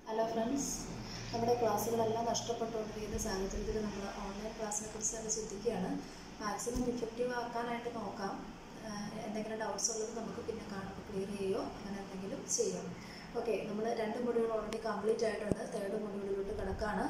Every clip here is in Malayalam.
ഹലോ ഫ്രണ്ട്സ് നമ്മുടെ ക്ലാസ്സുകളെല്ലാം നഷ്ടപ്പെട്ടുകൊണ്ടിരിക്കുന്ന സാഹചര്യത്തിൽ നമ്മൾ ഓൺലൈൻ ക്ലാസ്സിനെ കുറിച്ച് തന്നെ ചിന്തിക്കുകയാണ് മാക്സിമം ഇഫക്റ്റീവ് ആക്കാനായിട്ട് നോക്കാം ആഹ് എന്തെങ്കിലും ഡൗട്ട്സ് ഉള്ളത് നമുക്ക് പിന്നെ കാണുമ്പോൾ ക്ലിയർ ചെയ്യുകയോ അങ്ങനെ എന്തെങ്കിലും ചെയ്യാം ഓക്കെ നമ്മൾ രണ്ട് മൊഡ്യൂൾ ഓൾറെഡി കംപ്ലീറ്റ് ആയിട്ടുണ്ട് തേർഡ് മൊഡ്യൂളിലോട്ട് കിടക്കുകയാണ്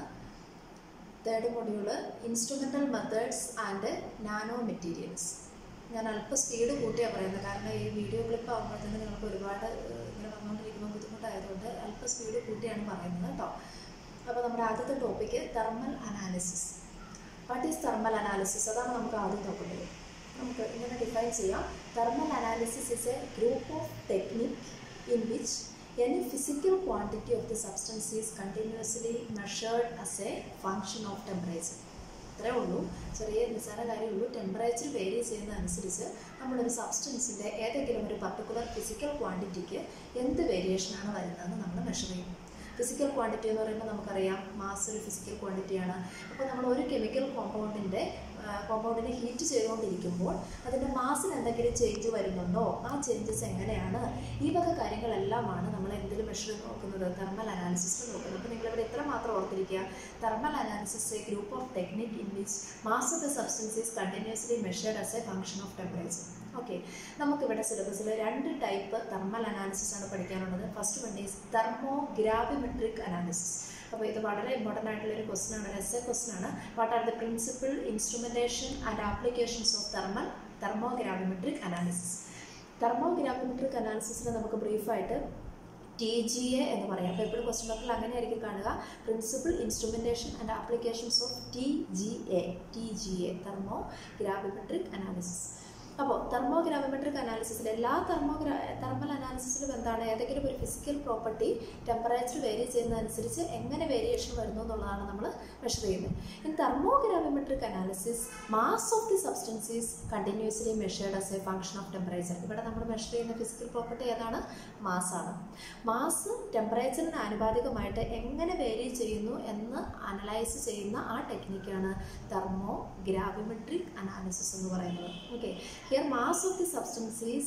third module instrumental methods and nanomaterials ഞാൻ അല്പം സ്പീഡ് കൂട്ടിയാണ് പറയുന്നത് കാരണം ഈ വീഡിയോ ക്ലിപ്പ് ആകുമ്പോഴത്തേന് നിങ്ങൾക്ക് ഒരുപാട് ഏഹ്, ഇങ്ങനെ വന്നുകൊണ്ടിരിക്കുമ്പോൾ ബുദ്ധിമുട്ടായതുകൊണ്ട് അല്പം സ്പീഡ് കൂട്ടിയാണ് പറയുന്നത് കേട്ടോ അപ്പോൾ നമ്മുടെ ആദ്യത്തെ topic thermal analysis what is thermal analysis അതാണ് നമുക്ക് ആദ്യം നോക്കുന്നത് നമുക്ക് ഇങ്ങനെ ഡിഫൈൻ ചെയ്യാം thermal analysis is a group of technique in which any physical quantity of the substance is continuously measured as a function of temperature ഇത്രേ ഉള്ളൂ ചെറിയ നിസ്സാര കാര്യമുള്ളൂ ടെമ്പറേച്ചർ വേരി ചെയ്യുന്നതനുസരിച്ച് നമ്മളൊരു സബ്സ്റ്റൻസിൻ്റെ ഏതെങ്കിലും ഒരു പർട്ടിക്കുലർ ഫിസിക്കൽ ക്വാണ്ടിറ്റിക്ക് എന്ത് വേരിയേഷനാണ് വരുന്നതെന്ന് നമ്മൾ മെഷർ ചെയ്യും ഫിസിക്കൽ ക്വാണ്ടിറ്റി എന്ന് പറയുമ്പോൾ നമുക്കറിയാം മാസ് ഒരു ഫിസിക്കൽ ക്വാണ്ടിറ്റിയാണ് അപ്പോൾ നമ്മൾ ഒരു കെമിക്കൽ കോമ്പൗണ്ടിൻ്റെ കോമ്പൗണ്ടിനെ ഹീറ്റ് ചെയ്തുകൊണ്ടിരിക്കുമ്പോൾ അതിൻ്റെ മാസിന് എന്തെങ്കിലും ചേഞ്ച് വരുന്നുണ്ടോ ആ ചേഞ്ചസ് എങ്ങനെയാണ് ഈ വക കാര്യങ്ങളെല്ലാമാണ് നമ്മൾ എന്തിൽ മെഷർ നോക്കുന്നത് തെർമൽ അനാലിസിസ് നോക്കുന്നത് അപ്പോൾ നിങ്ങളിവിടെ എത്ര മാത്രം ഓർത്തിരിക്കുക thermal analysis a group of technique in which mass of the substance is continuously measured as a function of temperature okay നമുക്കിവിടെ സിലബസിൽ രണ്ട് ടൈപ്പ് തെർമൽ അനാലിസിസ് ആണ് പഠിക്കാനുള്ളത് first one is thermo gravimetric analysis അപ്പോൾ ഇത് വളരെ ഇമ്പോർട്ടൻ്റ് ആയിട്ടുള്ള ഒരു ക്വസ്റ്റൻ ആണ് എസ് എ ക്വസ്റ്റൻ ആണ് what are the principle instrumentation and applications of thermal thermo gravimetric analysis thermogravimetric അനാലിസിസിനെ നമുക്ക് ബ്രീഫായിട്ട് ടി ജി എ എന്ന് പറയാം അപ്പോൾ എപ്പോഴും ക്വസ്റ്റ്യൻ പേപ്പറിൽ അങ്ങനെയായിരിക്കും കാണുക principle instrumentation and applications of T G A T G A thermo gravimetric analysis അപ്പോൾ തെർമോഗ്രാവിമെട്രിക് അനാലിസിസിൽ എല്ലാ തെർമോഗ്രാ തെർമൽ അനാലിസിസിലും എന്താണ് ഏതെങ്കിലും ഒരു ഫിസിക്കൽ പ്രോപ്പർട്ടി ടെമ്പറേച്ചർ വേരി ചെയ്യുന്നതനുസരിച്ച് എങ്ങനെ വേരിയേഷൻ വരുന്നു എന്നുള്ളതാണ് നമ്മൾ മെഷർ ചെയ്യുന്നത് in thermogravimetric analysis mass of the substances continuously measured as a function of temperature ഇവിടെ നമ്മൾ മെഷർ ചെയ്യുന്ന ഫിസിക്കൽ പ്രോപ്പർട്ടി ഏതാണ് മാസ്സാണ് മാസ് ടെമ്പറേച്ചറിന് ആനുപാതികമായിട്ട് എങ്ങനെ വേരി ചെയ്യുന്നു എന്ന് അനലൈസ് ചെയ്യുന്ന ആ ടെക്നിക്കാണ് തെർമോ ഗ്രാവിമെട്രിക് അനാലിസിസ് എന്ന് പറയുന്നത് okay here mass of the substances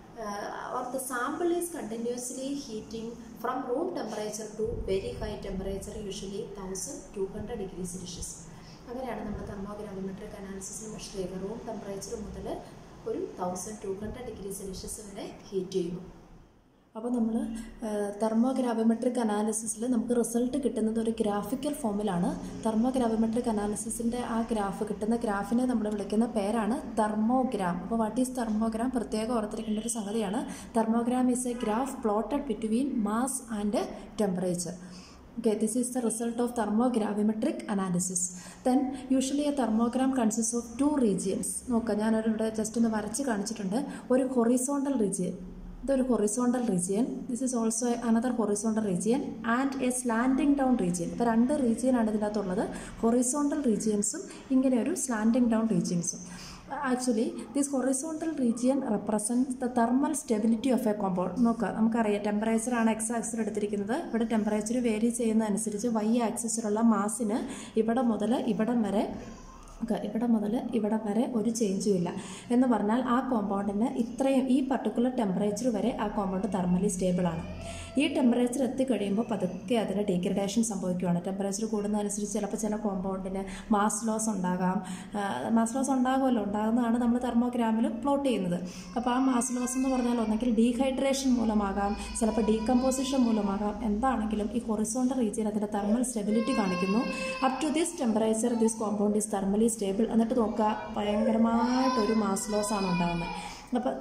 or the sample is continuously heating from room temperature to very high temperature usually 1200 degrees celsius അങ്ങനെയാണ് നമ്മൾ തെർമോഗ്രാവിമെട്രിക് അനാലിസിസിൽ മെഷർ ചെയ്യുന്നത് റൂം ടെമ്പറേച്ചർ മുതൽ ഒരു thousand two hundred degree Celsius വരെ ഹീറ്റ് ചെയ്യുന്നു അപ്പോൾ നമ്മൾ തെർമോഗ്രാവിമെട്രിക് അനാലിസിസിൽ നമുക്ക് റിസൾട്ട് കിട്ടുന്നത് ഒരു ഗ്രാഫിക്കൽ ഫോമിലാണ് തെർമോഗ്രാവിമെട്രിക് അനാലിസിസിൻ്റെ ആ ഗ്രാഫ് കിട്ടുന്ന ഗ്രാഫിനെ നമ്മൾ വിളിക്കുന്ന പേരാണ് തെർമോഗ്രാം അപ്പോൾ വാട്ട് ഈസ് തെർമോഗ്രാം പ്രത്യേകം ഓർത്തിരിക്കേണ്ട ഒരു സംഗതിയാണ് thermogram is a graph plotted between mass and temperature Okay, this is the result of thermogravimetric analysis. Then usually a thermogram consists of two regions. നോക്കാം ഞാനൊരു ഇവിടെ ജസ്റ്റ് ഒന്ന് വരച്ച് കാണിച്ചിട്ടുണ്ട് ഒരു ഹൊറിസോണ്ടൽ റീജിയൻ ഇതൊരു horizontal region this is also another horizontal region and a slanting down region ഇപ്പോൾ രണ്ട് റീജിയനാണ് ഇതിനകത്തുള്ളത് ഹൊറിസോണ്ടൽ റീജിയൻസും ഇങ്ങനെ ഒരു സ്ലാൻഡിങ് ഡൗൺ റീജിയൻസും actually this horizontal region represent the thermal stability of a compound നോക്കുക നമുക്കറിയാം ടെമ്പറേച്ചർ ആണ് എക്സ് ആക്സിൽ എടുത്തിരിക്കുന്നത് ഇവിടെ ടെമ്പറേച്ചർ വേരി ചെയ്യുന്നതനുസരിച്ച് വൈ ആക്സിസിലുള്ള മാസിന് ഇവിടെ മുതൽ ഇവിടം വരെ ഒക്കെ ഇവിടെ മുതൽ ഇവിടെ വരെ ഒരു ചേഞ്ചും ഇല്ല എന്ന് പറഞ്ഞാൽ ആ കോമ്പൗണ്ടിന് ഇത്രയും ഈ പർട്ടിക്കുലർ ടെമ്പറേച്ചർ വരെ ആ കോമ്പൗണ്ട് തെർമലി സ്റ്റേബിളാണ് ഈ ടെമ്പറേച്ചർ എത്തിക്കഴിയുമ്പോൾ പതുക്കെ അതിന് ഡീഗ്രഡേഷൻ സംഭവിക്കുകയാണ് ടെമ്പറേച്ചർ കൂടുന്നതനുസരിച്ച് ചിലപ്പോൾ ചില കോമ്പൗണ്ടിന് മാസ് ലോസ് ഉണ്ടാകാം മാസ് ലോസ് ഉണ്ടാകുമല്ലോ ഉണ്ടാകുന്നതാണ് നമ്മൾ തെർമോഗ്രാമിൽ പ്ലോട്ട് ചെയ്യുന്നത് അപ്പോൾ ആ മാസ് ലോസ് എന്ന് പറഞ്ഞാൽ ഒന്നെങ്കിൽ ഡീഹൈഡ്രേഷൻ മൂലമാകാം ചിലപ്പോൾ ഡീകമ്പോസിഷൻ മൂലമാകാം എന്താണെങ്കിലും ഈ ഹൊറിസോണ്ടൽ റീജിയൻ അതിൻ്റെ തെർമൽ സ്റ്റെബിലിറ്റി കാണിക്കുന്നു up to this temperature this compound is thermally stable എന്നിട്ട് നോക്കുക ഭയങ്കരമായിട്ടൊരു മാസ് ലോസ് ആണ് ഉണ്ടാകുന്നത് അപ്പോൾ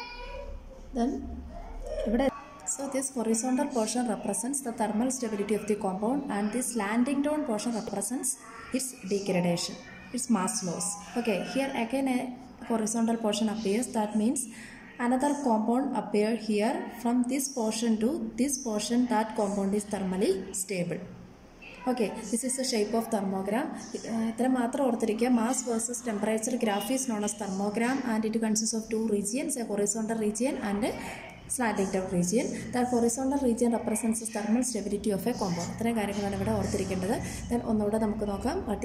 ദെൻ ഇവിടെ So this horizontal portion represents the thermal stability of the compound and this landing down portion represents its degradation, its mass loss. Okay, here again a horizontal portion appears. That means another compound appear here from this portion to this portion that compound is thermally stable. Okay this is the shape of thermogram ഇത്ര മാത്രം ഓർത്തിരിക്കുക mass versus temperature graph is known as thermogram and it consist of two regions a horizontal region and slanting down region the horizontal region represents thermal stability of a compound ഇത്രയും കാര്യങ്ങളാണ് ഇവിടെ ഓർത്തിരിക്കേണ്ടത് ദെൻ ഒന്നുകൂടെ നമുക്ക് നോക്കാം what is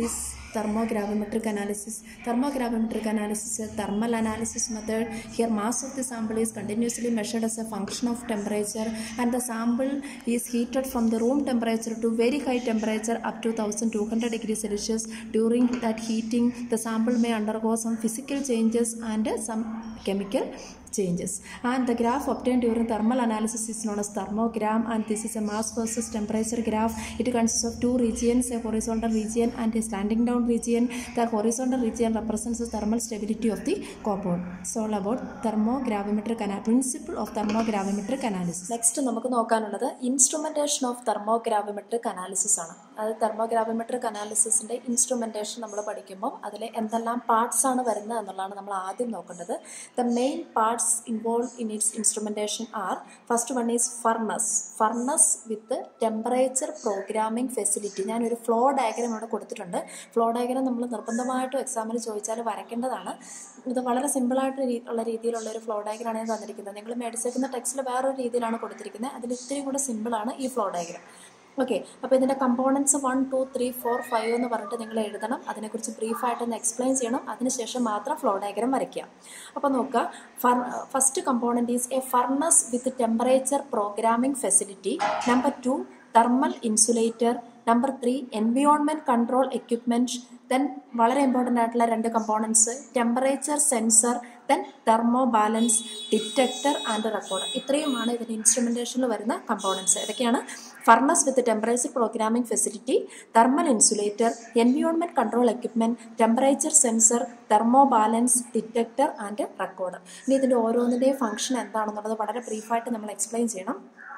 thermogravimetric analysis. Thermogravimetric analysis is a thermal analysis method. Here mass of the sample is continuously measured as a function of temperature and the sample is heated from the room temperature to very high temperature up to 1200 degrees Celsius. During that heating, the sample may undergo some physical changes and some chemical changes and the graph obtained during thermal analysis is known as thermogram and this is a mass versus temperature graph it consists of two regions a horizontal region and a standing down region the horizontal region represents the thermal stability of the compound it's all about thermogravimetric ana- principle of thermogravimetric analysis next നമുക്ക് നോക്കാനുള്ളത് ഇൻസ്ട്രുമെൻറ്റേഷൻ ഓഫ് തെർമോഗ്രാവിമെട്രിക് അനാലിസിസ് ആണ് അത് തെർമോഗ്രാവിമെട്രിക് അനാലിസിസിൻ്റെ ഇൻസ്ട്രുമെൻറ്റേഷൻ നമ്മൾ പഠിക്കുമ്പോൾ അതിൽ എന്തെല്ലാം പാർട്സ് ആണ് വരുന്നത് എന്നുള്ളതാണ് നമ്മൾ ആദ്യം നോക്കേണ്ടത് the main parts involve in its instrumentation are first one is furnace furnace with temperature programming facility ഞാനൊരു ഫ്ലോ ഡയഗ്രാം ഇവിടെ കൊടുത്തിട്ടുണ്ട് ഫ്ലോ ഡയഗ്രാം നമ്മൾ നിർബന്ധമായിട്ടും എക്സാമിന് ചോദിച്ചാൽ വരയ്ക്കേണ്ടതാണ് ഇത് വളരെ സിമ്പിളായിട്ട് രീ- ഉള്ള രീതിയിലുള്ള ഒരു ഫ്ലോ ഡയഗ്രാണ് ഞാൻ തന്നിരിക്കുന്നത് നിങ്ങൾ മേടിച്ചേക്കുന്ന ടെക്സ്റ്റിൽ വേറൊരു രീതിയിലാണ് കൊടുത്തിരിക്കുന്നത് അതിൽ ഇത്തിരി കൂടെ സിമ്പിളാണ് ഈ ഫ്ലോ ഡയഗ്രാം ഓക്കെ അപ്പോൾ ഇതിൻ്റെ components one two three four five എന്ന് പറഞ്ഞിട്ട് നിങ്ങൾ എഴുതണം അതിനെക്കുറിച്ച് ബ്രീഫായിട്ടൊന്ന് എക്സ്പ്ലെയിൻ ചെയ്യണം അതിനുശേഷം മാത്രം ഫ്ലോ ഡയഗ്രാം വരയ്ക്കുക അപ്പോൾ നോക്കുക for first component is a furnace with temperature programming facility number two thermal insulator number three environment control equipment then വളരെ ഇമ്പോർട്ടൻ്റ് ആയിട്ടുള്ള രണ്ട് components temperature sensor then thermobalance detector and recorder ഇത്രയുമാണ് ഇതിൻ്റെ ഇൻസ്ട്രുമെൻറ്റേഷനിൽ വരുന്ന കമ്പോണൻസ് ഏതൊക്കെയാണ് furnace with temperature programming facility thermal insulator environment control equipment temperature sensor thermobalance detector and recorder ഇനി ഇതിൻ്റെ ഓരോന്നിൻ്റെയും ഫംഗ്ഷൻ എന്താണെന്നുള്ളത് വളരെ ബ്രീഫായിട്ട് നമ്മൾ എക്സ്പ്ലെയിൻ ചെയ്യണം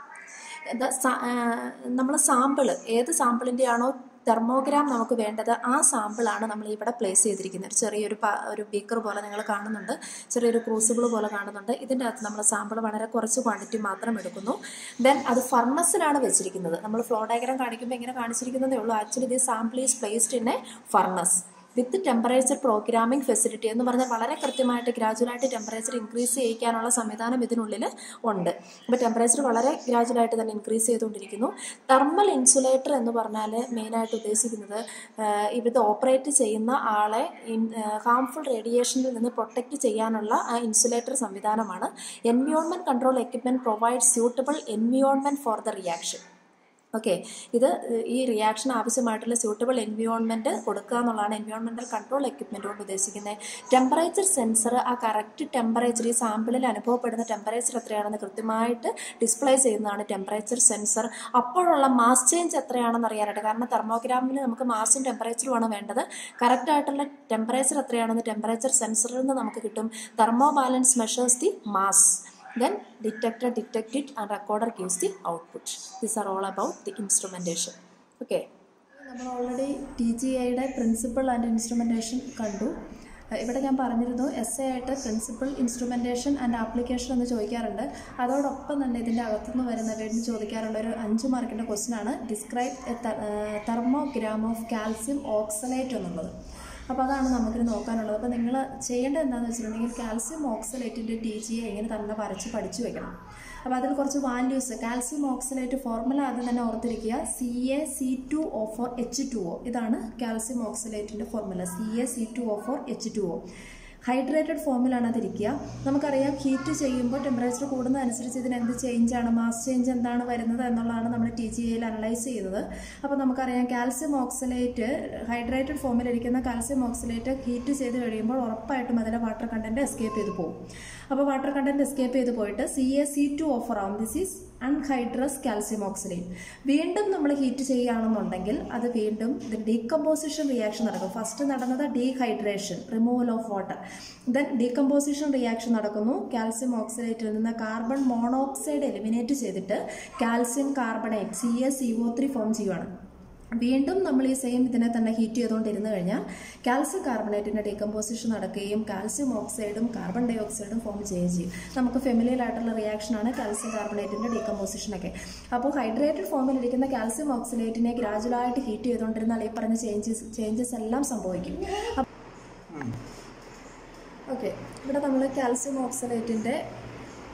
നമ്മൾ സാമ്പിൾ ഏത് സാമ്പിളിൻ്റെ ആണോ തെർമോഗ്രാം നമുക്ക് വേണ്ടത് ആ സാമ്പിളാണ് നമ്മൾ ഇവിടെ പ്ലേസ് ചെയ്തിരിക്കുന്നത് ഒരു ചെറിയൊരു പ ഒരു ബീക്കർ പോലെ നിങ്ങൾ കാണുന്നുണ്ട് ചെറിയൊരു ക്രൂസിബിൾ പോലെ കാണുന്നുണ്ട് ഇതിൻ്റെ അകത്ത് നമ്മൾ സാമ്പിൾ വളരെ കുറച്ച് ക്വാണ്ടിറ്റി മാത്രം എടുക്കുന്നു ദെൻ അത് ഫർണസിലാണ് വെച്ചിരിക്കുന്നത് നമ്മൾ ഫ്ലോ ഡയഗ്രാം കാണിക്കുമ്പോൾ ഇങ്ങനെ കാണിച്ചിരിക്കുന്നതേ ഉള്ളൂ actually the sample is placed in a furnace with temperature programming facility എന്ന് പറഞ്ഞാൽ വളരെ കൃത്യമായിട്ട് ഗ്രാജുവലായിട്ട് ടെമ്പറേച്ചർ ഇൻക്രീസ് ചെയ്യിക്കാനുള്ള സംവിധാനം ഇതിനുള്ളിൽ ഉണ്ട് അപ്പോൾ ടെമ്പറേച്ചർ വളരെ ഗ്രാജുവലായിട്ട് തന്നെ ഇൻക്രീസ് ചെയ്തുകൊണ്ടിരിക്കുന്നു തെർമൽ ഇൻസുലേറ്റർ എന്ന് പറഞ്ഞാൽ മെയിനായിട്ട് ഉദ്ദേശിക്കുന്നത് ആഹ് ഇവിടുത്തെ ഓപ്പറേറ്റ് ചെയ്യുന്ന ആളെ ഇൻ ഹാംഫുൾ റേഡിയേഷനിൽ നിന്ന് പ്രൊട്ടക്റ്റ് ചെയ്യാനുള്ള ആ ഇൻസുലേറ്റർ സംവിധാനമാണ് environment control equipment provide suitable environment for the reaction okay ഇത് ഈ റിയാക്ഷൻ ആവശ്യമായിട്ടുള്ള സ്യൂട്ടബിൾ എൻവിയോൺമെൻറ്റ് കൊടുക്കുക എന്നുള്ളതാണ് എൻവിയോൺമെൻറ്റൽ കൺട്രോൾ എക്യുപ്മെൻറ്റ് കൊണ്ട് ഉദ്ദേശിക്കുന്നത് ടെമ്പറേച്ചർ സെൻസർ ആ കറക്റ്റ് ടെമ്പറേച്ചർ ഈ സാമ്പിളിൽ അനുഭവപ്പെടുന്ന ടെമ്പറേച്ചർ എത്രയാണെന്ന് കൃത്യമായിട്ട് ഡിസ്പ്ലേ ചെയ്യുന്നതാണ് ടെമ്പറേച്ചർ സെൻസർ അപ്പോഴുള്ള മാസ് ചേഞ്ച് എത്രയാണെന്ന് അറിയാനായിട്ട് കാരണം തെർമോഗ്രാമിൽ നമുക്ക് മാസും ടെമ്പറേച്ചറുമാണ് വേണ്ടത് കറക്റ്റായിട്ടുള്ള ടെമ്പറേച്ചർ എത്രയാണെന്ന് ടെമ്പറേച്ചർ സെൻസറിൽ നിന്ന് നമുക്ക് കിട്ടും thermobalance measures the mass then detector detect it and recorder gives the output these are all about the instrumentation okay നമ്മൾ ഓൾറെഡി ടി ജി ഐയുടെ പ്രിൻസിപ്പിൾ ആൻഡ് ഇൻസ്ട്രുമെൻറ്റേഷൻ കണ്ടു അഹ് ഇവിടെ ഞാൻ പറഞ്ഞിരുന്നു എസ് എ ആയിട്ട് പ്രിൻസിപ്പിൾ ഇൻസ്ട്രുമെൻറ്റേഷൻ ആൻഡ് ആപ്ലിക്കേഷൻ എന്ന് ചോദിക്കാറുണ്ട് അതോടൊപ്പം തന്നെ ഇതിൻ്റെ അകത്തുനിന്ന് വരുന്ന വീണ്ടും ചോദിക്കാറുള്ള ഒരു അഞ്ച് മാർക്കിൻ്റെ ക്വസ്റ്റ്യൻ ആണ് describe thermogram of calcium oxalate എന്നുള്ളത് അപ്പോൾ അതാണ് നമുക്കിത് നോക്കാനുള്ളത് അപ്പോൾ നിങ്ങൾ ചെയ്യേണ്ടത് എന്താണെന്ന് വെച്ചിട്ടുണ്ടെങ്കിൽ കാൽസ്യം ഓക്സലേറ്റിൻ്റെ ടി ജി എങ്ങനെ തന്നെ വരച്ച് പഠിച്ചു വെക്കണം അപ്പോൾ അതിൽ കുറച്ച് വാല്യൂസ് കാൽസ്യം ഓക്സലേറ്റ് ഫോർമുല ആദ്യം തന്നെ ഓർത്തിരിക്കുക C A C two O four H two O ഇതാണ് കാൽസ്യം ഓക്സലേറ്റിൻ്റെ formula C A C two O four H two O hydrated ഫോമിലാണ് അതിരിക്കുക നമുക്കറിയാം ഹീറ്റ് ചെയ്യുമ്പോൾ ടെമ്പറേച്ചർ കൂടുന്നതനുസരിച്ച് ഇതിന് എന്ത് ചേഞ്ചാണ് മാസ് ചേഞ്ച് എന്താണ് വരുന്നത് എന്നുള്ളതാണ് നമ്മൾ ടി ജി എയിൽ അനലൈസ് ചെയ്തത് അപ്പോൾ നമുക്കറിയാം കാൽസ്യം ഓക്സലേറ്റ് ഹൈഡ്രേറ്റഡ് ഫോമിലിരിക്കുന്ന കാൽസ്യം ഓക്സലേറ്റ് ഹീറ്റ് ചെയ്ത് കഴിയുമ്പോൾ ഉറപ്പായിട്ടും അതിലെ വാട്ടർ കണ്ടൻറ്റ് എസ്കേപ്പ് ചെയ്ത് പോകും അപ്പോൾ വാട്ടർ കണ്ടൻറ്റ് എസ്കേപ്പ് ചെയ്ത് പോയിട്ട് C A C two O four ആവും this is anhydrous calcium oxalate വീണ്ടും നമ്മൾ ഹീറ്റ് ചെയ്യുകയാണെന്നുണ്ടെങ്കിൽ അത് വീണ്ടും ഡീകമ്പോസിഷൻ റിയാക്ഷൻ നടക്കും ഫസ്റ്റ് നടന്നത് dehydration removal of water then decomposition reaction നടക്കുന്നു കാൽസ്യം ഓക്സലേറ്റിൽ നിന്ന് കാർബൺ മോണോക്സൈഡ് എലിമിനേറ്റ് ചെയ്തിട്ട് calcium carbonate C A C O three form ചെയ്യുവാണ് വീണ്ടും നമ്മൾ ഈ സെയിം ഇതിനെ തന്നെ ഹീറ്റ് ചെയ്തുകൊണ്ടിരുന്നു കഴിഞ്ഞാൽ കാൽസ്യം കാർബണേറ്റിൻ്റെ ഡീകമ്പോസിഷൻ നടക്കുകയും കാൽസ്യം ഓക്സൈഡും കാർബൺ ഡൈ ഓക്സൈഡും ഫോം ചെയ്യുകയും ചെയ്യും നമുക്ക് ഫെമിലിയൽ ആയിട്ടുള്ള റിയാക്ഷനാണ് കാൽസ്യം കാർബണേറ്റിൻ്റെ ഡീകമ്പോസിഷനൊക്കെ അപ്പോൾ ഹൈഡ്രേറ്റഡ് ഫോമിലിരിക്കുന്ന കാൽസ്യം ഓക്സലേറ്റിനെ ഗ്രാജുവലായിട്ട് ഹീറ്റ് ചെയ്തുകൊണ്ടിരുന്നാൽ ഈ പറഞ്ഞ ചേഞ്ചസ് ചേഞ്ചസ് എല്ലാം സംഭവിക്കും ഓക്കെ ഇവിടെ നമ്മൾ കാൽസ്യം ഓക്സലേറ്റിൻ്റെ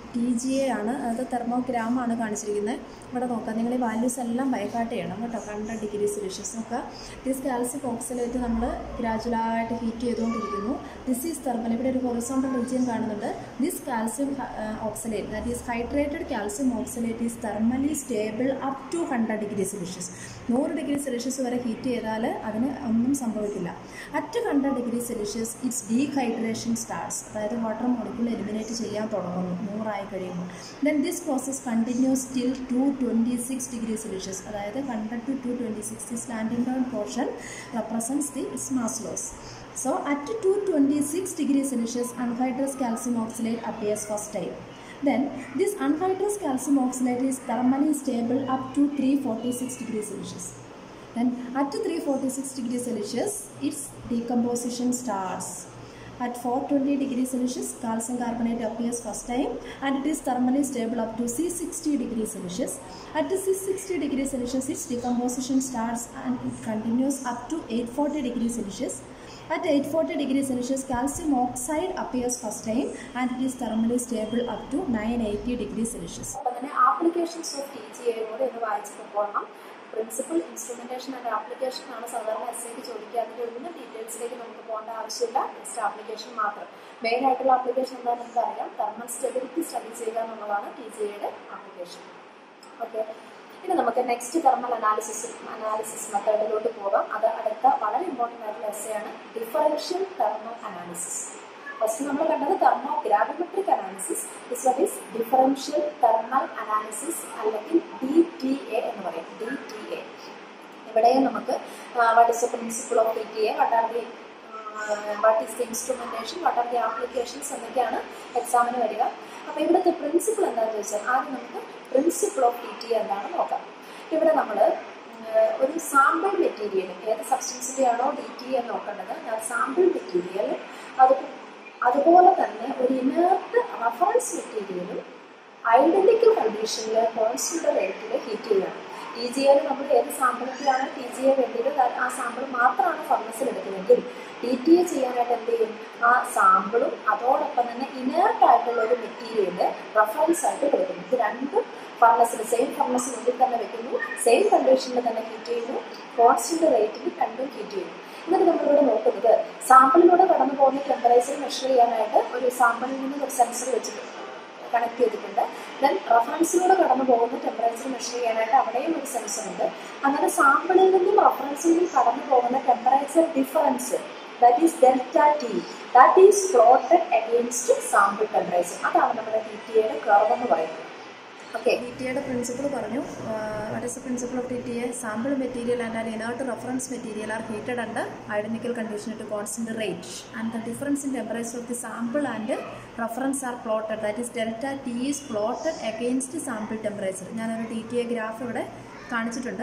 ടി ജി എ ആണ് അത് തെർമോഗ്രാം ആണ് കാണിച്ചിരിക്കുന്നത് ഇവിടെ നോക്കാം നിങ്ങൾ ഈ വാല്യൂസ് എല്ലാം ബൈക്കാട്ട് ചെയ്യണം കേട്ടോ ഹൺഡ്രഡ് ഡിഗ്രി സെൽഷ്യസ് നോക്കുക ദിസ് കാൽസ്യം ഓക്സലേറ്റ് നമ്മൾ ഗ്രാജുവലായിട്ട് ഹീറ്റ് ചെയ്തുകൊണ്ടിരിക്കുന്നു ദിസ് ഈസ് തെർമൽ ഇവിടെ ഒരു ഹൊറിസോണ്ടൽ റീജിയൻ കാണുന്നുണ്ട് this calcium oxalate that is hydrated calcium oxalate is thermally stable up to hundred degree Celsius നൂറ് ഡിഗ്രി സെൽഷ്യസ് വരെ ഹീറ്റ് ചെയ്താൽ അതിന് ഒന്നും സംഭവിക്കില്ല at hundred degree Celsius it's dehydration starts അതായത് വാട്ടർ മോളിക്യൂൾ എലിമിനേറ്റ് ചെയ്യാൻ തുടങ്ങുന്നു നൂറായി കഴിയുമ്പോൾ then this process continues till two twenty six degree Celsius അതായത് hundred to two twenty six the standing down portion represents the its mass loss So at 226 degrees Celsius, anhydrous calcium oxalate appears first time. Then this anhydrous calcium oxalate is thermally stable up to 346 degrees Celsius. Then at 346 degrees Celsius, its decomposition starts. At 420 degrees Celsius, calcium carbonate appears first time and it is thermally stable up to 660 degrees Celsius. At 660 degrees Celsius, its decomposition starts and it continues up to 840 degrees Celsius. At 840 degrees Celsius, calcium oxide appears first time and it is thermally stable up to 980 degrees Celsius. അപ്പം തന്നെ ആപ്ലിക്കേഷൻസ് ഓഫ് ടി ജി എയോട് എന്ന് വായിച്ചിട്ട് പോകണം പ്രിൻസിപ്പൽ ഇൻസ്ട്രുമെന്റേഷൻ ആൻഡ് ആപ്ലിക്കേഷൻ ആണ് സാധാരണ എസ് ഐക്ക് ചോദിക്കുക അതിൻ്റെ ഒന്നും ഡീറ്റെയിൽസിലേക്ക് നമുക്ക് പോകേണ്ട ആവശ്യമില്ല ജസ്റ്റ് ആപ്ലിക്കേഷൻ മാത്രം മെയിൻ ആയിട്ടുള്ള ആപ്ലിക്കേഷൻ എന്താണെന്ന് നിങ്ങൾക്ക് അറിയാം തെർമൽ സ്റ്റെബിലിറ്റി സ്റ്റഡി ചെയ്യുക എന്നുള്ളതാണ് ടി ജി എയുടെ ആപ്ലിക്കേഷൻ ഓക്കെ ഇനി നമുക്ക് നെക്സ്റ്റ് തെർമൽ അനാലിസിസ് അനാലിസിസ് മെത്തേഡിലോട്ട് പോകാം അത് അടുത്ത വളരെ ഇമ്പോർട്ടൻ്റ് ആയിട്ടുള്ള എസ് ആണ് ഡിഫറൻഷ്യൽ തെർമൽ അനാലിസിസ് ഫസ്റ്റ് നമ്മൾ കണ്ടത് thermo gravimetric analysis this one is differential thermal analysis അല്ലെങ്കിൽ ഡി ടി എ എന്ന് പറയും ഡി ടി എ ഇവിടെ നമുക്ക് what is the principle of D T A what are the what is the instrumentation what are the applications എന്നൊക്കെയാണ് എക്സാമിന് വരിക അപ്പോൾ ഇവിടുത്തെ പ്രിൻസിപ്പിൾ എന്താണെന്ന് ചോദിച്ചാൽ ആദ്യം നമുക്ക് പ്രിൻസിപ്പിൾ ഓഫ് ഡി ടി എന്താണെന്ന് നോക്കാം ഇവിടെ നമ്മൾ ഒരു സാമ്പിൾ മെറ്റീരിയൽ ഏത് സബ്സ്റ്റൻസിൻ്റെ ആണോ ഡി ടി എന്ന് നോക്കേണ്ടത് ആ സാമ്പിൾ മെറ്റീരിയൽ അത് അതുപോലെ തന്നെ ഒരു ഇനേർട്ട് റഫറൻസ് മെറ്റീരിയലും ഐഡന്റിക്കൽ കണ്ടീഷനിൽ കോൺസ്റ്റന്റ് റേറ്റിൽ ഹീറ്റ് ചെയ്യണം ടി ജി എയിൽ നമ്മൾ ഏത് സാമ്പിളിൻ്റെയാണ് ടി ജി എ വേണ്ടിയത് ആ സാമ്പിൾ മാത്രമാണ് ഫർണസിൽ എടുക്കുന്നതെങ്കിൽ ടി ടി എ ചെയ്യാനായിട്ട് എന്ത് ചെയ്യും ആ സാമ്പിളും അതോടൊപ്പം തന്നെ ഇനേർട്ട് ആയിട്ടുള്ള ഒരു മെറ്റീരിയൽ റഫറൻസ് ആയിട്ട് കൊടുക്കുന്നു ഇത് രണ്ടും ഫർണസിൽ സെയിം ഫർണസിനുള്ളിൽ തന്നെ വെക്കുന്നു സെയിം കണ്ടീഷനിൽ തന്നെ ഹീറ്റ് ചെയ്യുന്നു കോൺസ്റ്റന്റ് റേറ്റിൽ രണ്ടും ഹീറ്റ് ചെയ്യുന്നു എന്നിട്ട് നമ്മളിവിടെ നോക്കുന്നത് സാമ്പിളിലൂടെ കടന്നു പോകുന്ന ടെമ്പറേച്ചർ മെഷർ ചെയ്യാനായിട്ട് ഒരു സാമ്പിളിൽ നിന്ന് ഒരു സെൻസർ വെച്ചിട്ടുണ്ട് കണക്ട് ചെയ്തിട്ടുണ്ട് ദെൻ റഫറൻസിലൂടെ കടന്നു പോകുന്ന ടെമ്പറേച്ചർ മെഷർ ചെയ്യാനായിട്ട് അവിടെയും ഒരു സെൻസർ ഉണ്ട് അങ്ങനെ സാമ്പിളിൽ നിന്നും റഫറൻസിൽ നിന്നും കടന്നു പോകുന്ന temperature difference that is delta T that is plotted against sample temperature അതാണ് നമ്മുടെ ടി ടി എയുടെ കർവ് എന്ന് പറയുന്നത് ഓക്കെ ടി ടി എയുടെ പ്രിൻസിപ്പിൾ പറഞ്ഞു what is the principle of T T A sample material and an inert reference material are heated under identical condition to constant rate and the difference in temperature of the sample and reference are plotted that is delta T is plotted against sample temperature ഞാനൊരു ടി ടി എ ഗ്രാഫ് ഇവിടെ കാണിച്ചിട്ടുണ്ട്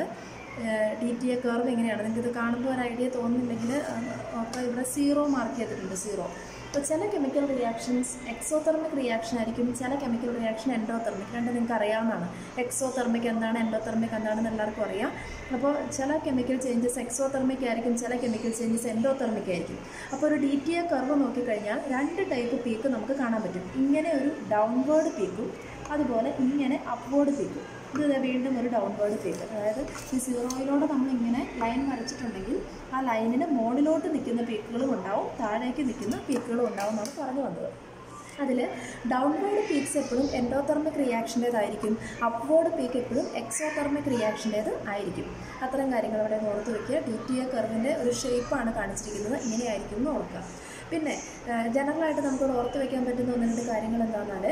ടി ടി എ കർവ് എങ്ങനെയാണ് നിങ്ങൾക്ക് ഇത് കാണുമ്പോൾ ഒരു ഐഡിയ തോന്നുന്നില്ലെങ്കിൽ അപ്പോൾ ഇവിടെ സീറോ മാർക്ക് ചെയ്തിട്ടുണ്ട് സീറോ അപ്പോൾ ചില കെമിക്കൽ റിയാക്ഷൻസ് എക്സോതെർമിക് റിയാക്ഷൻ ആയിരിക്കും ചില കെമിക്കൽ റിയാക്ഷൻ എൻഡോതെർമിക് രണ്ട് നിങ്ങൾക്ക് അറിയാവുന്നതാണ് എക്സോതെർമിക് എന്താണ് എൻഡോതെർമിക് എന്താണെന്ന് എല്ലാവർക്കും അറിയാം അപ്പോൾ ചില കെമിക്കൽ ചേഞ്ചസ് എക്സോതെർമിക് ആയിരിക്കും ചില കെമിക്കൽ ചേഞ്ചസ് എൻഡോതെർമിക് ആയിരിക്കും അപ്പോൾ ഒരു ഡി ടി എ കർവ് നോക്കിക്കഴിഞ്ഞാൽ രണ്ട് ടൈപ്പ് പീക്ക് നമുക്ക് കാണാൻ പറ്റും ഇങ്ങനെ ഒരു ഡൗൺവേർഡ് പീക്കും അതുപോലെ ഇങ്ങനെ അപ്വേർഡ് പീക്കും ഇത് വീണ്ടും ഒരു ഡൗൺവേർഡ് പീക്ക് അതായത് ഈ സീറോയിലൂടെ നമ്മളിങ്ങനെ ലൈൻ വരച്ചിട്ടുണ്ടെങ്കിൽ ആ ലൈനിന് മുകളിലോട്ട് നിൽക്കുന്ന പീക്കുകളും ഉണ്ടാവും താഴേക്ക് നിൽക്കുന്ന പീക്കുകളും ഉണ്ടാവും എന്നാണ് പറഞ്ഞു വന്നത് അതിൽ ഡൗൺവേർഡ് പീക്സ് എപ്പോഴും എൻഡോതെർമിക് റിയാക്ഷൻ്റേതായിരിക്കും അപ്വേർഡ് പീക്ക് എപ്പോഴും എക്സോതെർമിക് റിയാക്ഷൻ്റേത് ആയിരിക്കും അത്തരം കാര്യങ്ങൾ അവിടെ ഓർത്ത് വയ്ക്കുക ടി ടി എ കർവിൻ്റെ ഒരു ഷേപ്പാണ് കാണിച്ചിരിക്കുന്നത് ഇങ്ങനെയായിരിക്കും എന്ന് ഓർക്കുക പിന്നെ ജനറലായിട്ട് നമുക്ക് ഓർത്ത് വയ്ക്കാൻ പറ്റുന്ന ഒന്ന് രണ്ട് കാര്യങ്ങൾ എന്താണെന്നാൽ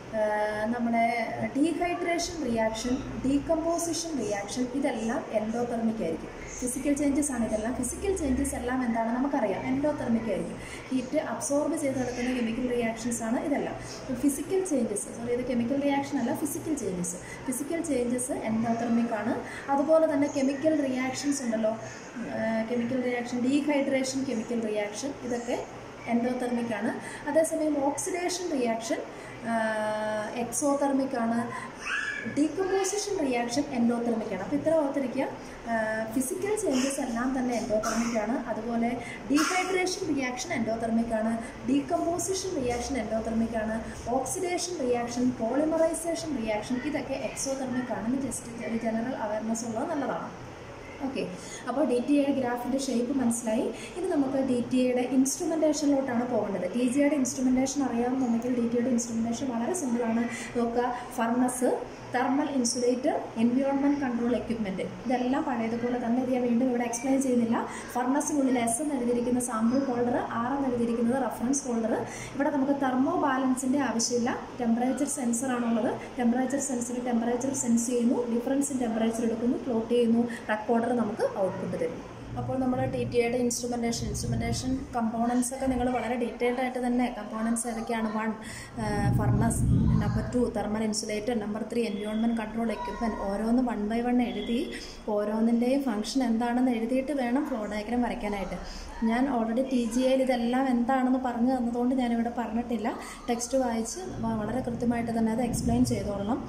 നമ്മുടെ ഡീഹൈഡ്രേഷൻ റിയാക്ഷൻ ഡീകമ്പോസിഷൻ റിയാക്ഷൻ ഇതെല്ലാം എൻഡോതെർമിക് ആയിരിക്കും ഫിസിക്കൽ ചേഞ്ചസ് ആണ് ഇതെല്ലാം ഫിസിക്കൽ ചേഞ്ചസ് എല്ലാം എന്താണ് നമുക്കറിയാം എൻഡോതെർമിക് ആയിരിക്കും ഹീറ്റ് അബ്സോർബ് ചെയ്ത് നടക്കുന്ന കെമിക്കൽ റിയാക്ഷൻസ് ആണ് ഇതെല്ലാം ഫിസിക്കൽ ചേഞ്ചസ് സോറി ഇത് കെമിക്കൽ റിയാക്ഷൻ അല്ല physical changes physical changes endothermic ആണ് അതുപോലെ തന്നെ കെമിക്കൽ റിയാക്ഷൻസ് ഉണ്ടല്ലോ chemical reaction dehydration chemical reaction ഇതൊക്കെ എൻഡോതെർമിക് ആണ് അതേസമയം ഓക്സിഡേഷൻ റിയാക്ഷൻ എക്സോതെർമിക് ആണ് ഡീകമ്പോസിഷൻ റിയാക്ഷൻ എൻഡോതെർമിക്കാണ് അപ്പോൾ ഇത്ര ഓർത്തിരിക്കുക ഫിസിക്കൽ ചേഞ്ചസ് എല്ലാം തന്നെ എൻഡോതെർമിക്കാണ് അതുപോലെ ഡീഹൈഡ്രേഷൻ റിയാക്ഷൻ എൻഡോതെർമിക്കാണ് ഡീകമ്പോസിഷൻ റിയാക്ഷൻ എൻഡോതെർമിക്കാണ് ഓക്സിഡേഷൻ റിയാക്ഷൻ പോളിമറൈസേഷൻ റിയാക്ഷൻ ഇതൊക്കെ എക്സോതെർമിക്കാണെന്ന് ജസ്റ്റ് ഒരു ജനറൽ അവയർനെസ് ഉള്ളത് നല്ലതാണ് ഓക്കെ അപ്പോൾ ഡി ടി എയുടെ ഗ്രാഫിൻ്റെ ഷേപ്പ് മനസ്സിലായി ഇനി നമുക്ക് ഡി ടി എയുടെ ഇൻസ്ട്രുമെൻറ്റേഷനിലോട്ടാണ് പോകേണ്ടത് ടി ജിയുടെ ഇൻസ്ട്രുമെൻറ്റേഷൻ അറിയാമെന്നുണ്ടെങ്കിൽ ഡി ടിയുടെ ഇൻസ്ട്രുമെൻറ്റേഷൻ വളരെ സിമ്പിളാണ് നോക്കുക furnace thermal insulator environment control equipment ഇതെല്ലാം പഴയതുപോലെ തന്നെ ഇത് ഞാൻ വീണ്ടും ഇവിടെ എക്സ്പ്ലെയിൻ ചെയ്യുന്നില്ല ഫർണസിനുള്ളിൽ എസ് എന്ന് എഴുതിയിരിക്കുന്ന സാമ്പിൾ ഹോൾഡർ ആർ എന്ന് എഴുതിയിരിക്കുന്നത് റെഫറൻസ് ഹോൾഡർ ഇവിടെ നമുക്ക് തെർമോ ബാലൻസിൻ്റെ ആവശ്യമില്ല ടെമ്പറേച്ചർ സെൻസർ ആണുള്ളത് ടെമ്പറേച്ചർ സെൻസർ ടെമ്പറേച്ചർ സെൻസ് ചെയ്യുന്നു ഡിഫറൻസ് ഇൻ ടെമ്പറേച്ചർ എടുക്കുന്നു പ്ലോട്ട് ചെയ്യുന്നു റെക്കോർഡർ നമുക്ക് ഔട്ട്പുട്ട് തരും അപ്പോൾ നമ്മൾ ടി ടി ഐയുടെ ഇൻസ്ട്രുമെൻറ്റേഷൻ ഇൻസ്ട്രുമെൻറ്റേഷൻ കമ്പോണൻസ് ഒക്കെ നിങ്ങൾ വളരെ ഡീറ്റെയിൽഡ് ആയിട്ട് തന്നെ കമ്പോണൻസ് ഏതൊക്കെയാണ് one furnace number two thermal insulator number three environment control equipment ഓരോന്ന് വൺ ബൈ വൺ എഴുതി ഓരോന്നിൻ്റെയും ഫംഗ്ഷൻ എന്താണെന്ന് എഴുതിയിട്ട് വേണം ഫ്ലോ ഡയഗ്രാം വരയ്ക്കാനായിട്ട് ഞാൻ ഓൾറെഡി ടി ജി ഐയിൽ ഇതെല്ലാം എന്താണെന്ന് പറഞ്ഞു തന്നതുകൊണ്ട് ഞാനിവിടെ പറഞ്ഞിട്ടില്ല ടെക്സ്റ്റ് വായിച്ച് വളരെ കൃത്യമായിട്ട് തന്നെ അത് എക്സ്പ്ലെയിൻ ചെയ്തോളണം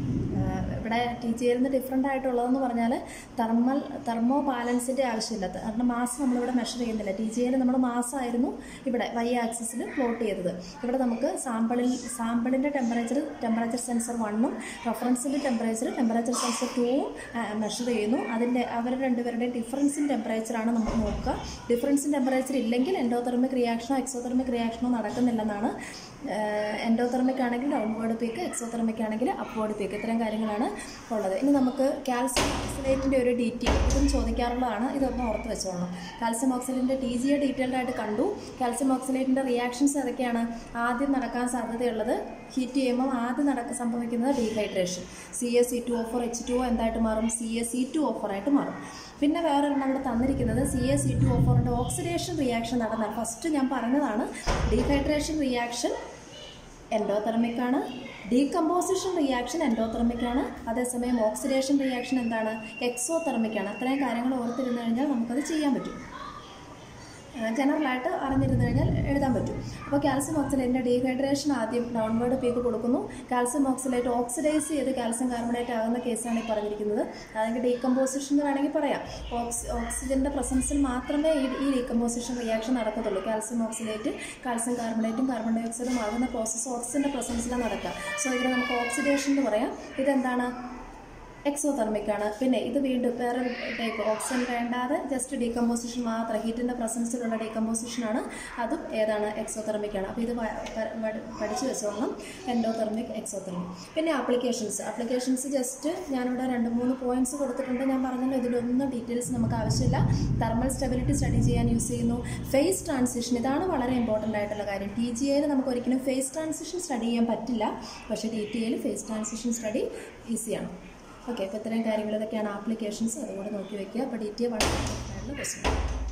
ഇവിടെ ടി ജി ഐയിൽ നിന്ന് ഡിഫറെൻ്റ് ആയിട്ടുള്ളതെന്ന് പറഞ്ഞാൽ തെർമൽ തെർമോ ബാലൻസിൻ്റെ ആവശ്യമില്ല കാരണം മാസ് നമ്മളിവിടെ മെഷർ ചെയ്യുന്നില്ല ടി ജി ഐയിൽ നമ്മൾ മാസമായിരുന്നു ഇവിടെ വൈ ആക്സിസിൽ പ്ലോട്ട് ചെയ്തത് ഇവിടെ നമുക്ക് സാമ്പിളിൽ സാമ്പിളിൻ്റെ ടെമ്പറേച്ചർ ടെമ്പറേച്ചർ സെൻസർ വണ്ണും റെഫറൻസിൻ്റെ ടെമ്പറേച്ചർ ടെമ്പറേച്ചർ സെൻസർ ടൂവും മെഷർ ചെയ്യുന്നു അതിൻ്റെ അവർ രണ്ടുപേരുടെയും ഡിഫറൻസ് ഇൻ ടെമ്പറേച്ചറാണ് നമുക്ക് നോക്കുക ഡിഫറൻസ് ഇൻ ടെമ്പറേച്ചർ ഇല്ലെങ്കിൽ എൻഡോതെർമിക് റിയാക്ഷനോ എക്സോതെർമിക് റിയാക്ഷനോ നടക്കുന്നില്ലെന്നാണ് എൻഡോതെർമിക് ആണെങ്കിൽ ഡൗൺവേർഡ് പീക്ക് എക്സോതെർമിക് ആണെങ്കിൽ അപ്വേർഡ് പീക്ക് ഇത്രയും കാര്യങ്ങളാണ് ഉള്ളത് ഇനി നമുക്ക് കാൽസ്യം ഓക്സിലേറ്റിൻ്റെ ഒരു ഡി ടി ഇതും ചോദിക്കാറുള്ളതാണ് ഇതൊന്ന് ഓർത്ത് വെച്ചോളണം കാൽസ്യം ഓക്സിലേറ്റിൻ്റെ ടി ജിയെ ഡീറ്റെയിൽഡ് ആയിട്ട് കണ്ടു കാൽസ്യം ഓക്സിലേറ്റിൻ്റെ റിയാക്ഷൻസ് ഏതൊക്കെയാണ് ആദ്യം നടക്കാൻ സാധ്യതയുള്ളത് ഹീറ്റ് ചെയ്യുമ്പോൾ ആദ്യം നടക്ക സംഭവിക്കുന്നത് dehydration C A C two O four H two എന്തായിട്ട് മാറും സി എ സി ടു ഓഫറായിട്ട് മാറും പിന്നെ വേറൊരെണ്ണം ഇവിടെ തന്നിരിക്കുന്നത് സി എ സി ടു ഓഫറിൻ്റെ ഓക്സിഡേഷൻ റിയാക്ഷൻ നടന്നാൽ ഫസ്റ്റ് ഞാൻ പറഞ്ഞതാണ് ഡീഹൈഡ്രേഷൻ റിയാക്ഷൻ എൻഡോതെർമിക് ആണ് ഡീകമ്പോസിഷൻ റിയാക്ഷൻ എൻഡോതെർമിക് ആണ് അതേസമയം ഓക്സിഡേഷൻ റിയാക്ഷൻ എന്താണ് എക്സോതെർമിക് ആണ് അത്രയും കാര്യങ്ങൾ ഓർത്തിരുന്നു കഴിഞ്ഞാൽ നമുക്കത് ചെയ്യാൻ പറ്റും ജനറലായിട്ട് അറിഞ്ഞിരുന്നു കഴിഞ്ഞാൽ എഴുതാൻ പറ്റും അപ്പോൾ കാൽസ്യം ഓക്സിലേറ്റിൻ്റെ ഡീഹൈഡ്രേഷൻ ആദ്യം ഡൗൺവേർഡ് പീക്ക് കൊടുക്കുന്നു കാൽസ്യം ഓക്സിലേറ്റ് ഓക്സിഡൈസ് ചെയ്ത് കാൽസ്യം കാർബണേറ്റ് ആകുന്ന കേസാണ് ഈ പറഞ്ഞിരിക്കുന്നത് അല്ലെങ്കിൽ ഡീകമ്പോസിഷൻ എന്ന് വേണമെങ്കിൽ പറയാം ഓക്സി ഓക്സിജൻ്റെ പ്രസൻസിൽ മാത്രമേ ഈ ഈ ഡീകമ്പോസിഷൻ റിയാക്ഷൻ നടക്കത്തുള്ളൂ കാൽസ്യം ഓക്സിലേറ്റ് കാൽസ്യം കാർബണേറ്റും കാർബൺ ഡൈ ഓക്സൈഡും ആകുന്ന പ്രോസസ്സ് ഓക്സിജൻ്റെ പ്രസൻസിലാണ് നടക്കുക സോ ഇതിനെ നമുക്ക് ഓക്സിഡേഷൻ എന്ന് പറയാം ഇതെന്താണ് എക്സോതെർമിക് ആണ് പിന്നെ ഇത് വീണ്ടും വേറെ ടൈപ്പ് ഓക്സിജൻ വേണ്ടാതെ ജസ്റ്റ് ഡീകമ്പോസിഷൻ മാത്രം ഹീറ്റിൻ്റെ പ്രസൻസിലുള്ള ഡീകമ്പോസിഷൻ ആണ് അതും ഏതാണ് എക്സോതെർമിക് ആണ് അപ്പോൾ ഇത് വ- പ- പഠി- പഠിച്ചു വെച്ചോളണം എൻഡോതെർമിക് എക്സോതെർമിക് പിന്നെ ആപ്ലിക്കേഷൻസ് ആപ്ലിക്കേഷൻസ് ജസ്റ്റ് ഞാനിവിടെ രണ്ട് മൂന്ന് പോയിന്റ്സ് കൊടുത്തിട്ടുണ്ട് ഞാൻ പറഞ്ഞല്ലോ ഇതിലൊന്നും ഡീറ്റെയിൽസ് നമുക്ക് ആവശ്യമില്ല തെർമൽ സ്റ്റെബിലിറ്റി സ്റ്റഡി ചെയ്യാൻ യൂസ് ചെയ്യുന്നു ഫേസ് ട്രാൻസിഷൻ ഇതാണ് വളരെ ഇമ്പോർട്ടൻ്റ് ആയിട്ടുള്ള കാര്യം ടി ജി ഐയിൽ നമുക്ക് ഒരിക്കലും ഫേസ് ട്രാൻസിഷൻ സ്റ്റഡി ചെയ്യാൻ പറ്റില്ല പക്ഷേ ടി ടി ഐയിൽ ഫേസ് ട്രാൻസിഷൻ സ്റ്റഡി ഈസിയാണ് ഓക്കെ അപ്പോൾ ഇത്രയും കാര്യങ്ങൾ ഇതൊക്കെയാണ് ആപ്ലിക്കേഷൻസ് അതുകൂടെ നോക്കി വെക്കുക അപ്പോൾ ഡി ടി എ വളരെ ഇമ്പോർട്ടൻ്റ് ആയിട്ടുള്ള ക്വസ്റ്റ്യൻ